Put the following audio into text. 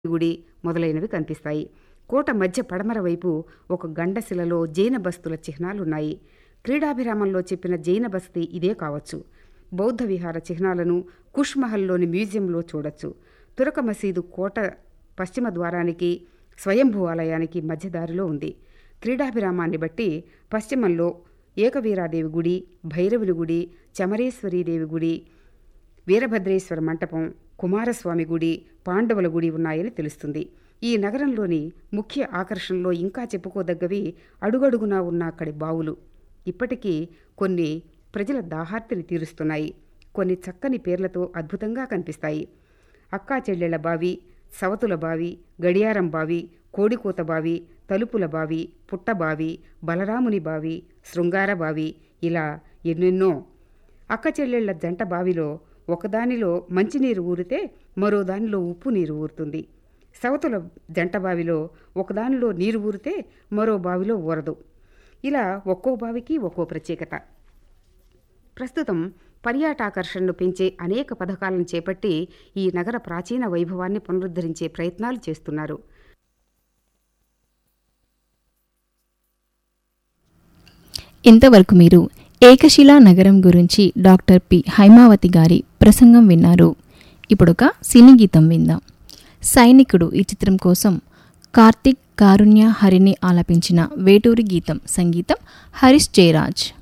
గుడి మొదలైనవి కనిపిస్తాయి కోట మధ్య పడమర వైపు ఒక గండశిలలో జైన బస్తుల చిహ్నాలున్నాయి క్రీడాభిరామంలో చెప్పిన జైన బస్తీ ఇదే కావచ్చు బౌద్ధ విహార చిహ్నాలను కుష్మహల్లోని మ్యూజియంలో చూడొచ్చు తురక మసీదు కోట పశ్చిమ ద్వారానికి స్వయంభూ ఆలయానికి మధ్యదారిలో ఉంది క్రీడాభిరామాన్ని బట్టి పశ్చిమంలో ఏకవీరాదేవి గుడి భైరవుని గుడి చమరేశ్వరీదేవి గుడి వీరభద్రేశ్వర మంటపం కుమారస్వామి గుడి పాండవుల గుడి ఉన్నాయని తెలుస్తుంది ఈ నగరంలోని ముఖ్య ఆకర్షణలో ఇంకా చెప్పుకోదగ్గవి అడుగడుగునా ఉన్న అక్కడి బావులు ఇప్పటికీ కొన్ని ప్రజల దాహార్తిని తీరుస్తున్నాయి కొన్ని చక్కని పేర్లతో అద్భుతంగా కనిపిస్తాయి అక్కా చెల్లెళ్ల బావి సవతుల బావి గడియారం బావి కోడికోత బావి తలుపుల బావి పుట్టబావి బలరాముని బావి శృంగార బావి ఇలా ఎన్నెన్నో అక్క చెల్లెళ్ల జంట బావిలో ఒకదానిలో మంచినీరు ఊరితే మరో దానిలో ఉప్పు నీరు ఊరుతుంది సవతుల జంట బావిలో ఒకదానిలో నీరు ఊరితే మరో బావిలో ఊరదు ఇలా ఒక్కో బావికి ఒక్కో ప్రత్యేకత ప్రస్తుతం పర్యాటాకర్షణను పెంచే అనేక పథకాలను చేపట్టి ఈ నగర ప్రాచీన వైభవాన్ని పునరుద్ధరించే ప్రయత్నాలు చేస్తున్నారు ఇంతవరకు మీరు ఏకశిలా నగరం గురించి డాక్టర్ పి హైమావతి గారి ప్రసంగం విన్నారు ఇప్పుడొక సినీ గీతం విందాం సైనికుడు ఈ చిత్రం కోసం కార్తిక్ కారుణ్య హరిని ఆలపించిన వేటూరి గీతం సంగీతం హరీష్ జయరాజ్